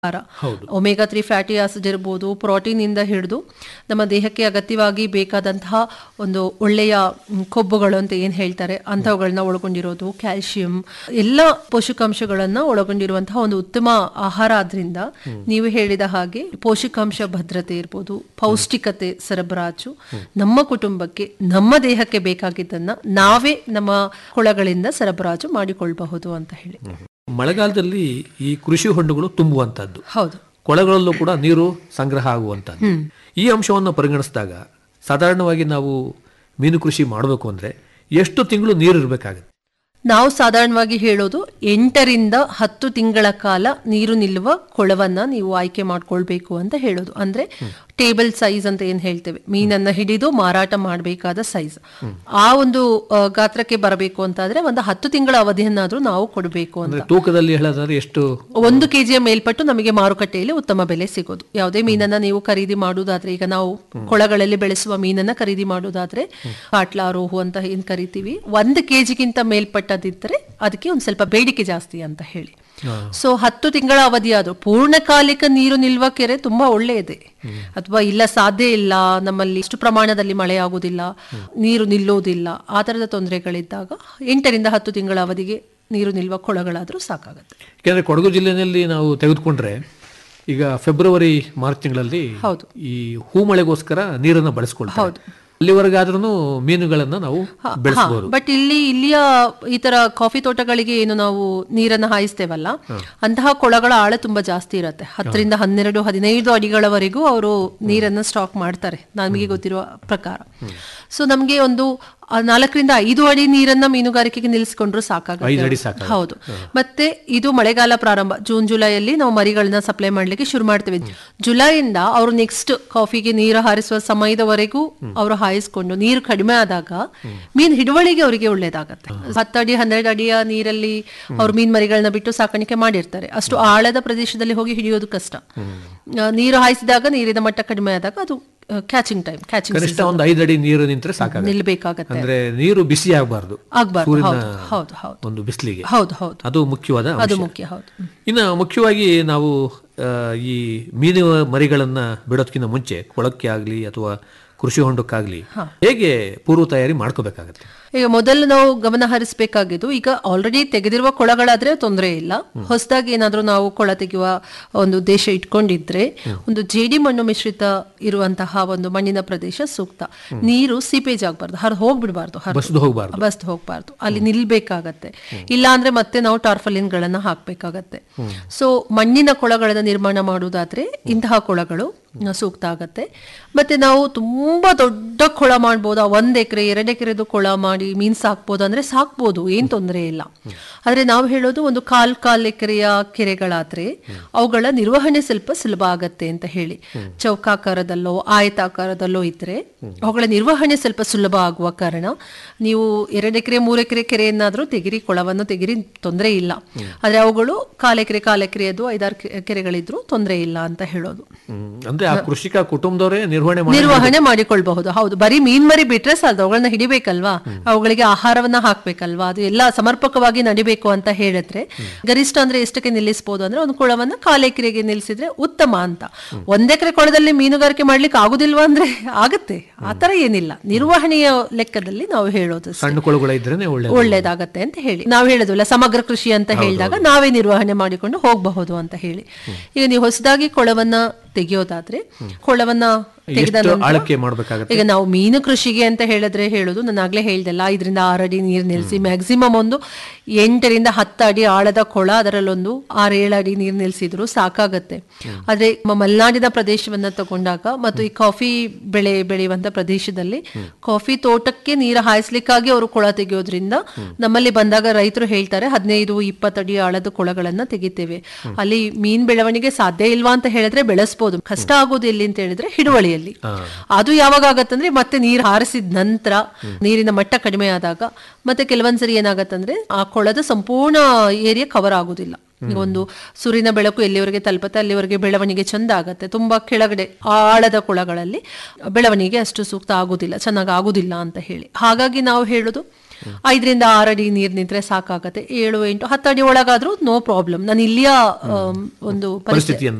ಆಹಾರ ಹೌದು. Omega three fatty acid ಇರ್ಬೋದು ಪ್ರೋಟೀನ್ ಇಂದ ಹಿಡಿದು ನಮ್ಮ ದೇಹಕ್ಕೆ ಅಗತ್ಯವಾಗಿ ಬೇಕಾದಂತಹ ಒಂದು ಒಳ್ಳೆಯ ಮ್, ಕೊಬ್ಬುಗಳು ಅಂತ ಏನ್ ಹೇಳ್ತಾರೆ ಅಂಥವುಗಳನ್ನ ಒಳಗೊಂಡಿರೋದು ಕ್ಯಾಲ್ಸಿಯಂ ಎಲ್ಲ ಪೋಷಕಾಂಶಗಳನ್ನ ಒಳಗೊಂಡಿರುವಂತಹ ಒಂದು ಉತ್ತಮ ಆಹಾರ ಆದ್ರಿಂದ ನೀವು ಹೇಳಿದ ಹಾಗೆ ಪೋಷಕಾಂಶ ಭದ್ರತೆ ಇರ್ಬೋದು ಪೌಷ್ಟಿಕತೆ ಸರಬರಾಜು ನಮ್ಮ ಕುಟುಂಬಕ್ಕೆ ನಮ್ಮ ದೇಹಕ್ಕೆ ಬೇಕಾಗಿದ್ದನ್ನ ನಾವೇ ನಮ್ಮ ಕೊಳಗಳಿಂದ ಸರಬರಾಜು ಮಾಡಿಕೊಳ್ಬಹುದು ಅಂತ ಹೇಳಿ ಮಳೆಗಾಲದಲ್ಲಿ ಈ ಕೃಷಿ ಹೊಂಡಗಳು ತುಂಬುವಂತದ್ದು ಹೌದು ಕೊಳಗಳಲ್ಲೂ ಕೂಡ ನೀರು ಸಂಗ್ರಹ ಆಗುವಂತದ್ದು ಈ ಅಂಶವನ್ನು ಪರಿಗಣಿಸಿದಾಗ ಸಾಧಾರಣವಾಗಿ ನಾವು ಮೀನು ಕೃಷಿ ಮಾಡಬೇಕು ಅಂದ್ರೆ ಎಷ್ಟು ತಿಂಗಳು ನೀರು ಇರಬೇಕಾಗುತ್ತೆ ನಾವು ಸಾಧಾರಣವಾಗಿ ಹೇಳೋದು ಎಂಟರಿಂದ ಹತ್ತು ತಿಂಗಳ ಕಾಲ ನೀರು ನಿಲ್ಲುವ ಕೊಳವನ್ನ ನೀವು ಆಯ್ಕೆ ಮಾಡ್ಕೊಳ್ಬೇಕು ಅಂತ ಹೇಳೋದು ಅಂದ್ರೆ ಟೇಬಲ್ ಸೈಜ್ ಅಂತ ಏನ್ ಹೇಳ್ತೇವೆ ಮೀನನ್ನ ಹಿಡಿದು ಮಾರಾಟ ಮಾಡಬೇಕಾದ ಸೈಜ್ ಆ ಒಂದು ಆ, ಗಾತ್ರಕ್ಕೆ ಬರಬೇಕು ಅಂತಾದ್ರೆ ಒಂದು ಹತ್ತು ತಿಂಗಳ ಅವಧಿಯನ್ನಾದ್ರೂ ನಾವು ಕೊಡಬೇಕು ಅಂತ ಅಂದ್ರೆ ತೂಕದಲ್ಲಿ ಹೇಳೋದಾದ್ರೆ ಎಷ್ಟು ಒಂದು ಕೆಜಿಯ ಮೇಲ್ಪಟ್ಟು ನಮಗೆ ಮಾರುಕಟ್ಟೆಯಲ್ಲಿ ಉತ್ತಮ ಬೆಲೆ ಸಿಗೋದು ಯಾವುದೇ ಮೀನನ್ನ ನೀವು ಖರೀದಿ ಮಾಡುವುದಾದ್ರೆ ಈಗ ನಾವು ಕೊಳಗಳಲ್ಲಿ ಬೆಳೆಸುವ ಮೀನನ್ನ ಖರೀದಿ ಮಾಡುವುದಾದ್ರೆ ಪಾಟ್ಲಾ ರೋಹು ಅಂತ ಏನ್ ಕರಿತೀವಿ ಒಂದು ಕೆಜಿಗಿಂತ ಮೇಲ್ಪಟ್ಟದಿದ್ದರೆ ಅದಕ್ಕೆ ಒಂದ್ ಸ್ವಲ್ಪ ಬೇಡಿಕೆ ಜಾಸ್ತಿ ಅಂತ ಹೇಳಿ ಸೊ ಹತ್ತು ತಿಂಗಳ ಅವಧಿ ಅದು ಪೂರ್ಣಕಾಲಿಕ ನೀರು ನಿಲ್ವ ಕೆರೆ ತುಂಬಾ ಒಳ್ಳೆಯದೇ ಅಥವಾ ಇಲ್ಲ ಸಾಧ್ಯ ಇಲ್ಲ ನಮ್ಮಲ್ಲಿ ಇಷ್ಟು ಪ್ರಮಾಣದಲ್ಲಿ ಮಳೆ ಆಗುದಿಲ್ಲ ನೀರು ನಿಲ್ಲೋದಿಲ್ಲ ಆ ತರದ ತೊಂದರೆಗಳಿದ್ದಾಗ ಎಂಟರಿಂದ ಹತ್ತು ತಿಂಗಳ ಅವಧಿಗೆ ನೀರು ನಿಲ್ಲುವ ಕೊಳಗಳಾದ್ರೂ ಸಾಕಾಗುತ್ತೆ ಯಾಕಂದ್ರೆ ಕೊಡಗು ಜಿಲ್ಲೆಯಲ್ಲಿ ನಾವು ತೆಗೆದುಕೊಂಡ್ರೆ ಈಗ ಫೆಬ್ರವರಿ ಮಾರ್ಚ್ ತಿಂಗಳಲ್ಲಿ ಹೌದು. ಈ ಹೂಮಳೆಗೋಸ್ಕರ ನೀರನ್ನ ಬಳಸ್ಕೊಳ್ತಾರೆ ಅಲ್ಲಿವರೆಗಾದ್ರೂ ಮೀನುಗಳನ್ನ ನಾವು ಬೆಳೆಸಬಹುದು ಬಟ್ ಇಲ್ಲಿ ಇಲ್ಲಿಯ ಈ ತರ ಕಾಫಿ ತೋಟಗಳಿಗೆ ಏನು ನಾವು ನೀರನ್ನ ಹಾಯಿಸ್ತೇವಲ್ಲ ಅಂತಹ ಕೊಳಗಳ ಆಳ ತುಂಬಾ ಜಾಸ್ತಿ ಇರುತ್ತೆ ಹತ್ತರಿಂದ ಹನ್ನೆರಡು ಹದಿನೈದು ಅಡಿಗಳವರೆಗೂ ಅವರು ನೀರನ್ನ ಸ್ಟಾಕ್ ಮಾಡ್ತಾರೆ ನಮಗೆ ಗೊತ್ತಿರುವ ಪ್ರಕಾರ ಸೊ ನಮ್ಗೆ ಒಂದು ಆ ನಾಲ್ಕರಿಂದ ಐದು ಅಡಿ ನೀರನ್ನ ಮೀನುಗಾರಿಕೆಗೆ ನಿಲ್ಲಿಸ್ಕೊಂಡ್ರು ಐದು ಸಾಕಾಗುತ್ತೆ ಅಡಿ ಸಾಕಾಗುತ್ತೆ. ಹೌದು ಮತ್ತೆ ಇದು ಮಳೆಗಾಲ ಪ್ರಾರಂಭ ಜೂನ್ ಜುಲೈಯಲ್ಲಿ ನಾವು ಮರಿಗಳನ್ನ ಸಪ್ಲೈ ಮಾಡ್ಲಿಕ್ಕೆ ಶುರು ಮಾಡ್ತೇವೆ ಜುಲೈಯಿಂದ ಅವರು ನೆಕ್ಸ್ಟ್ ಕಾಫಿಗೆ ನೀರು ಹಾರಿಸುವ ಸಮಯದವರೆಗೂ ಅವರು ಹಾಯಿಸ್ಕೊಂಡು ನೀರು ಕಡಿಮೆ ಆದಾಗ ಮೀನ್ ಹಿಡುವಳಿಗೆ ಅವರಿಗೆ ಒಳ್ಳೇದಾಗತ್ತೆ ಹತ್ತಡಿ ಹನ್ನೆರಡು ಅಡಿಯ ನೀರಲ್ಲಿ ಅವ್ರು ಮೀನ್ ಮರಿಗಳನ್ನ ಬಿಟ್ಟು ಸಾಕಾಣಿಕೆ ಮಾಡಿರ್ತಾರೆ ಅಷ್ಟು ಆಳದ ಪ್ರದೇಶದಲ್ಲಿ ಹೋಗಿ ಹಿಡಿಯೋದು ಕಷ್ಟ ಆ, ನೀರು ಹಾಯಿಸಿದಾಗ ನೀರಿನ ಮಟ್ಟ ಕಡಿಮೆ ಆದಾಗ ಅದು ಕ್ಯಾಚಿಂಗ್ ಟೈಮ್ ಕ್ಯಾಚಿಂಗ್ ಕನಿಷ್ಠ ಒಂದು ಐದು ಅಡಿ ನೀರು ನಿಂತ್ರೆ ಸಾಕಾಗುತ್ತೆ ನಿಲ್ಬೇಕಾಗತ್ತೆ ಅಂದ್ರೆ ನೀರು ಬಿಸಿ ಆಗಬಾರ್ದು ಆಗ್ಬಾರ್ದು ಸೂರ್ಯನ ಹೌದು ಹೌದು ಹೌದು ಒಂದು ಬಿಸಿಲಿಗೆ ಹೌದು ಹೌದು ಅದು ಮುಖ್ಯವಾದ ಅಂಶ. ಅದು ಮುಖ್ಯ ಹೌದು ಇನ್ನು ಮುಖ್ಯವಾಗಿ ನಾವು ಆ, ಈ ಮೀನು ಮರಿಗಳನ್ನ ಬಿಡೋದಕ್ಕಿಂತ ಮುಂಚೆ ಕೊಳಕ್ಕೆ ಆಗ್ಲಿ ಅಥವಾ ಕೃಷಿ ಹೊಂಡಕ್ಕಾಗ್ಲಿ ಹೇಗೆ ಪೂರ್ವ ತಯಾರಿ ಮಾಡ್ಕೋಬೇಕಾಗತ್ತೆ ಈಗ ಮೊದಲು ನಾವು ಗಮನ ಹರಿಸಬೇಕಾಗಿದ್ದು ಈಗ ಆಲ್ರೆಡಿ ತೆಗೆದಿರುವ ಕೊಳಗಳಾದ್ರೆ ತೊಂದರೆ ಇಲ್ಲ ಹೊಸದಾಗಿ ಏನಾದ್ರೂ ನಾವು ಕೊಳ ತೆಗೆಯುವ ಒಂದು ಉದ್ದೇಶ ಇಟ್ಕೊಂಡಿದ್ರೆ ಒಂದು ಜೇಡಿ ಮಣ್ಣು ಮಿಶ್ರಿತ ಇರುವಂತಹ ಒಂದು ಮಣ್ಣಿನ ಪ್ರದೇಶ ಸೂಕ್ತ ನೀರು ಸೀಪೇಜ್ ಆಗಬಾರ್ದು ಹರ್ ಹೋಗ್ಬಿಡ್ಬಾರ್ದು ಹರ್ ಬಸ್ದು ಹೋಗಬಾರ್ದು ಬಸ್ದು ಹೋಗ್ಬಾರ್ದು ಅಲ್ಲಿ ನಿಲ್ಬೇಕಾಗತ್ತೆ ಇಲ್ಲ ಅಂದ್ರೆ ಮತ್ತೆ ನಾವು ಟಾರ್ಫಲಿನ್ ಗಳನ್ನ ಹಾಕ್ಬೇಕಾಗತ್ತೆ ಸೊ ಮಣ್ಣಿನ ಕೊಳಗಳನ್ನ ನಿರ್ಮಾಣ ಮಾಡುವುದಾದ್ರೆ ಇಂತಹ ಕೊಳಗಳು ಆ, ಸೂಕ್ತ ಆಗತ್ತೆ ಮತ್ತೆ ನಾವು ತುಂಬಾ ದೊಡ್ಡ ಕೊಳ ಮಾಡ್ಬೋದಾ ಒಂದ್ ಎಕರೆ ಎರಡ್ ಎಕರೆದು ಕೊಳ ಮಾಡಿ ಮೀನ್ ಸಾಕ್ಬೋದು ಅಂದ್ರೆ ಸಾಕ್ಬೋದು ಏನ್ ತೊಂದರೆ ಇಲ್ಲ ಆದ್ರೆ ನಾವು ಹೇಳೋದು ಒಂದು ಕಾಲ್ ಕಾಲ್ ಎಕರೆಯ ಕೆರೆಗಳಾದ್ರೆ ಅವುಗಳ ನಿರ್ವಹಣೆ ಸ್ವಲ್ಪ ಸುಲಭ ಆಗತ್ತೆ ಅಂತ ಹೇಳಿ ಚೌಕಾಕಾರದಲ್ಲೋ ಆಯತಾಕಾರದಲ್ಲೋ ಇದ್ರೆ ಅವುಗಳ ನಿರ್ವಹಣೆ ಸ್ವಲ್ಪ ಸುಲಭ ಆಗುವ ಕಾರಣ ನೀವು ಎರಡು ಎಕರೆ ಮೂರು ಎಕರೆ ಕೆರೆಯನ್ನಾದ್ರೂ ತೆಗಿರಿ ಕೊಳವನ್ನು ತೆಗಿರಿ ತೊಂದರೆ ಇಲ್ಲ ಆದ್ರೆ ಅವುಗಳು ಕಾಲ್ ಎಕರೆ ಕಾಲ್ ಎಕರೆಯದು ಐದಾರು ಕೆ- ಕೆರೆಗಳಿದ್ರು ತೊಂದರೆ ಇಲ್ಲ ಅಂತ ಹೇಳೋದು ಹ್ಮ್. ಅಂದ್ರೆ ಆ ಕೃಷಿಕ ಕುಟುಂಬದವರೇ ನಿರ್ವಹಣೆ ಮಾಡಿ ನಿರ್ವಹಣೆ ಮಾಡಿಕೊಳ್ಬಹುದು ಹೌದು ಬರೀ ಮೀನ್ ಮರಿ ಬಿಟ್ರೆ ಸಾಲದು ಅವುಗಳನ್ನ ಹಿಡಿಬೇಕಲ್ವಾ ಅವುಗಳಿಗೆ ಆಹಾರವನ್ನ ಹಾಕ್ಬೇಕಲ್ವಾ ಅದು ಎಲ್ಲ ಸಮರ್ಪಕವಾಗಿ ನಡಿಬೇಕು ಅಂತ ಹೇಳಿದ್ರೆ ಗರಿಷ್ಠ ಅಂದ್ರೆ ಎಷ್ಟಕ್ಕೆ ನಿಲ್ಲಿಸಬಹುದು ಅಂದ್ರೆ ಒಂದು ಕೊಳವನ್ನ ಕಾಲ್ ಎಕರೆಗೆ ನಿಲ್ಲಿಸಿದ್ರೆ ಉತ್ತಮ ಅಂತ ಒಂದ್ ಎಕರೆ ಕೊಳದಲ್ಲಿ ಮೀನುಗಾರಿಕೆ ಮಾಡ್ಲಿಕ್ಕೆ ಆಗುದಿಲ್ವಾ ಅಂದ್ರೆ ಆಗತ್ತೆ ಆತರ ಏನಿಲ್ಲ ನಿರ್ವಹಣೆಯ ಲೆಕ್ಕದಲ್ಲಿ ನಾವು ಹೇಳೋದು ಅಷ್ಟೇ. ಸಣ್ಣ ಕೊಳಗಳ ಇದ್ರೇನೆ ಒಳ್ಳೆ ಒಳ್ಳೇದಾಗತ್ತೆ ಅಂತ ಹೇಳಿ ನಾವು ಹೇಳೋದಿಲ್ಲ ಸಮಗ್ರ ಕೃಷಿ ಅಂತ ಹೇಳಿದಾಗ ನಾವೇ ನಿರ್ವಹಣೆ ಮಾಡಿಕೊಂಡು ಹೋಗಬಹುದು ಅಂತ ಹೇಳಿ ಈಗ ನೀವು ಹೊಸದಾಗಿ ಕೊಳವನ್ನ ತೆಗೆಯೋದಾದ್ರೆ ಕೊಳವನ್ನ ತೆಗೆದ ಎಷ್ಟು ನಂತರ ಆಳಕ್ಕೆ ಮಾಡ್ಬೇಕಾಗತ್ತೆ ಈಗ ನಾವು ಮೀನು ಕೃಷಿಗೆ ಅಂತ ಹೇಳಿದ್ರೆ ಹೇಳೋದು ನಾನು ಆಗ್ಲೇ ಹೇಳ್ದಲ್ಲ ಐದರಿಂದ ಆರು ಅಡಿ ನೀರು ನಿಲ್ಲಿಸಿ ಮ್ಯಾಕ್ಸಿಮಮ್ ಒಂದು ಎಂಟರಿಂದ ಹತ್ತು ಅಡಿ ಆಳದ ಕೊಳ ಅದರಲ್ಲೊಂದು ಆರು ಏಳು ಅಡಿ ನೀರು ನಿಲ್ಸಿದ್ರು ಸಾಕಾಗತ್ತೆ ಆದ್ರೆ ನಮ್ಮ ಮಲೆನಾಡಿನ ಪ್ರದೇಶವನ್ನ ತಗೊಂಡಾಗ ಮತ್ತು ಈ ಕಾಫಿ ಬೆಳೆ ಬೆಳೆಯುವಂತ ಪ್ರದೇಶದಲ್ಲಿ ಕಾಫಿ ತೋಟಕ್ಕೆ ನೀರು ಹಾಯಿಸ್ಲಿಕ್ಕಾಗಿ ಅವರು ಕೊಳ ತೆಗೆಯೋದ್ರಿಂದ ನಮ್ಮಲ್ಲಿ ಬಂದಾಗ ರೈತರು ಹೇಳ್ತಾರೆ ಹದಿನೈದು ಇಪ್ಪತ್ತಡಿ ಆಳದ ಕೊಳಗಳನ್ನ ತೆಗಿತೇವೆ ಅಲ್ಲಿ ಮೀನ್ ಬೆಳವಣಿಗೆ ಸಾಧ್ಯ ಇಲ್ವಾ ಅಂತ ಹೇಳಿದ್ರೆ ಬೆಳೆಸ್ಬೋದು ಕಷ್ಟ ಆಗೋದು ಎಲ್ಲಿ ಅಂತ ಹೇಳಿದ್ರೆ ಹಿಡುವಳಿಯಲ್ಲಿ ಅದು ಯಾವಾಗ ಆಗತ್ತಂದ್ರೆ ಮತ್ತೆ ನೀರು ಹಾರಿಸಿದ ನಂತರ ನೀರಿನ ಮಟ್ಟ ಕಡಿಮೆ ಆದಾಗ ಮತ್ತೆ ಕೆಲವೊಂದ್ಸರಿ ಏನಾಗತ್ತಂದ್ರೆ ಆ ಕೊಳದ ಸಂಪೂರ್ಣ ಏರಿಯಾ ಕವರ್ ಆಗುದಿಲ್ಲ ಈಗ ಒಂದು ಸೂರ್ಯನ ಬೆಳಕು ಎಲ್ಲಿವರೆಗೆ ತಲುಪತ್ತೆ ಅಲ್ಲಿವರೆಗೆ ಬೆಳವಣಿಗೆ ಚಂದ ಆಗತ್ತೆ ತುಂಬಾ ಕೆಳಗಡೆ ಆಳದ ಕೊಳಗಳಲ್ಲಿ ಬೆಳವಣಿಗೆ ಅಷ್ಟು ಸೂಕ್ತ ಆಗುದಿಲ್ಲ ಚೆನ್ನಾಗಿ ಆಗುದಿಲ್ಲ ಅಂತ ಹೇಳಿ ಹಾಗಾಗಿ ನಾವು ಹೇಳೋದು ಐದರಿಂದ ಆರು ಅಡಿ ನೀರು ನಿಂತ್ರೆ ಸಾಕಾಗತ್ತೆ ಏಳು ಎಂಟು ಹತ್ತು ಅಡಿ ಒಳಗಾದ್ರೂ ನೋ ಪ್ರಾಬ್ಲಮ್ ನಾನು ಇಲ್ಲಿಯ ಆಮ್, ಒಂದು ಪರಿಸ್ಥಿತಿ ಪರಿಸ್ಥಿತಿಯನ್ನು